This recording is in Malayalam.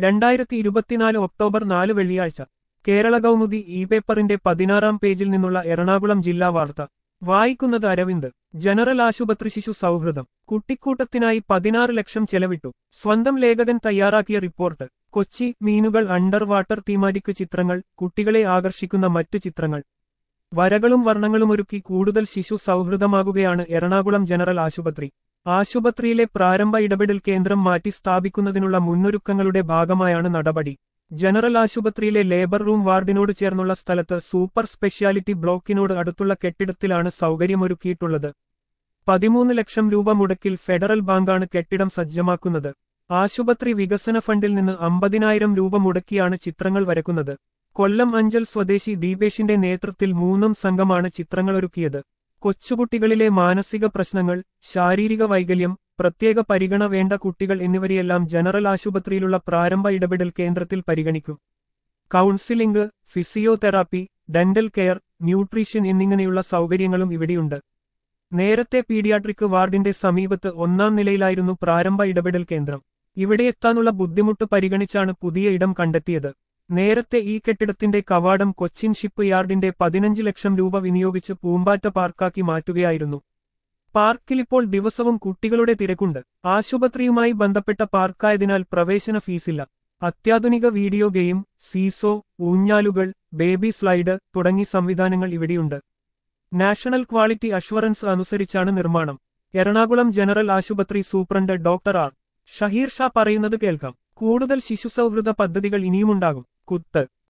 രണ്ടായിരത്തി ഇരുപത്തിനാല് ഒക്ടോബർ നാല് വെള്ളിയാഴ്ച കേരള കൗമുദി ഇ പേപ്പറിന്റെ പതിനാറാം പേജിൽ നിന്നുള്ള എറണാകുളം ജില്ലാ വാർത്ത വായിക്കുന്നത് അരവിന്ദ് ജനറൽ ആശുപത്രി ശിശു സൗഹൃദം കുട്ടിക്കൂട്ടത്തിനായി പതിനാറ് ലക്ഷം ചെലവിട്ടു സ്വന്തം ലേഖകൻ തയ്യാറാക്കിയ റിപ്പോർട്ട് കൊച്ചി മീനുകൾ അണ്ടർ വാട്ടർ തീമാറ്റിക് ചിത്രങ്ങൾ കുട്ടികളെ ആകർഷിക്കുന്ന മറ്റു ചിത്രങ്ങൾ വരകളും വർണ്ണങ്ങളുമൊരുക്കി കൂടുതൽ ശിശു സൗഹൃദമാകുകയാണ് എറണാകുളം ജനറൽ ആശുപത്രി ആശുപത്രിയിലെ പ്രാരംഭ ഇടപെടൽ കേന്ദ്രം മാറ്റി സ്ഥാപിക്കുന്നതിനുള്ള മുന്നൊരുക്കങ്ങളുടെ ഭാഗമായാണ് നടപടി ജനറൽ ആശുപത്രിയിലെ ലേബർ റൂം വാർഡിനോട് ചേർന്നുള്ള സ്ഥലത്ത് സൂപ്പർ സ്പെഷ്യാലിറ്റി ബ്ലോക്കിനോട് അടുത്തുള്ള കെട്ടിടത്തിലാണ് സൗകര്യമൊരുക്കിയിട്ടുള്ളത് പതിമൂന്ന് ലക്ഷം രൂപ മുടക്കിൽ ഫെഡറൽ ബാങ്കാണ് കെട്ടിടം സജ്ജമാക്കുന്നത് ആശുപത്രി വികസന ഫണ്ടിൽ നിന്ന് അമ്പതിനായിരം രൂപ മുടക്കിയാണ് ചിത്രങ്ങൾ വരക്കുന്നത് കൊല്ലം അഞ്ചൽ സ്വദേശി ദീപേഷിന്റെ നേതൃത്വത്തിൽ മൂന്നും സംഘമാണ് ചിത്രങ്ങളൊരുക്കിയത് കൊച്ചുകുട്ടികളിലെ മാനസിക പ്രശ്നങ്ങൾ ശാരീരിക വൈകല്യം പ്രത്യേക പരിഗണ വേണ്ട കുട്ടികൾ എന്നിവരെയെല്ലാം ജനറൽ ആശുപത്രിയിലുള്ള പ്രാരംഭ ഇടപെടൽ കേന്ദ്രത്തിൽ പരിഗണിക്കും counselling physiotherapy dental care nutrition എന്നിങ്ങനെയുള്ള സൗകര്യങ്ങളും ഇവിടെയുണ്ട് നേരത്തെ പീഡിയാട്രിക് വാർഡിന്റെ സമീപത്ത് ഒന്നാം നിലയിലായിരുന്നു പ്രാരംഭ ഇടപെടൽ കേന്ദ്രം ഇവിടെ എത്താനുള്ള ബുദ്ധിമുട്ട് പരിഗണിച്ചാണ് പുതിയ ഇടം കണ്ടെത്തിയത് നേരത്തെ ഈ കെട്ടിടത്തിന്റെ കവാടം കൊച്ചിൻ ഷിപ്പ് യാർഡിന്റെ പതിനഞ്ച് ലക്ഷം രൂപ വിനിയോഗിച്ച് പൂമ്പാറ്റ പാർക്കാക്കി മാറ്റുകയായിരുന്നു പാർക്കിലിപ്പോൾ ദിവസവും കുട്ടികളുടെ തിരക്കുണ്ട് ആശുപത്രിയുമായി ബന്ധപ്പെട്ട പാർക്കായതിനാൽ പ്രവേശന ഫീസില്ല അത്യാധുനിക വീഡിയോ ഗെയിം സീസോ ഊഞ്ഞാലുകൾ ബേബി സ്ലൈഡ് തുടങ്ങി സംവിധാനങ്ങൾ ഇവിടെയുണ്ട് നാഷണൽ ക്വാളിറ്റി അഷ്വറൻസ് അനുസരിച്ചാണ് നിർമ്മാണം എറണാകുളം ജനറൽ ആശുപത്രി superintendent doctor R Shaheer Shah പറയുന്നത് കേൾക്കാം കൂടുതൽ ശിശുസൗഹൃദ പദ്ധതികൾ ഇനിയുമുണ്ടാകും കുത്ത്